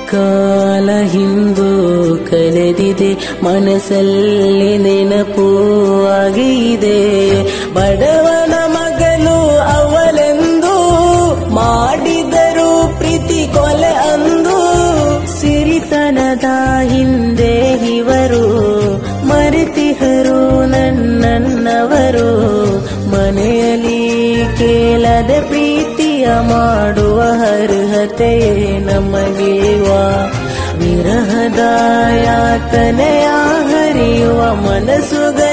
ಕಾಲ ಹಿಂದೂ ಕಳೆದಿದೆ ಮನಸ್ಸಲ್ಲಿ ನೆನಪು ಆಗಿದೆ ಬಡವನ ಮಗನು ಅವಳೆಂದು ಮಾಡಿದರು ಪ್ರೀತಿ ಕೊಲೆ ಅಂದು ಸಿರಿತನದ ಹಿಂದೆ ಇವರು ಮರೆತಿಹರು ನನ್ನನ್ನವರು ಮನೆಯಲ್ಲಿ ಕೇಳದೆ ಪ್ರೀತಿಯ ಮಾಡುವ ಅರ್ಹತೆ ನಮಗಿಲ್ವಾ ವಿರಹದ ಯಾತನೆಯ ಹರಿಯುವ ಮನಸ್ಸುಗಳ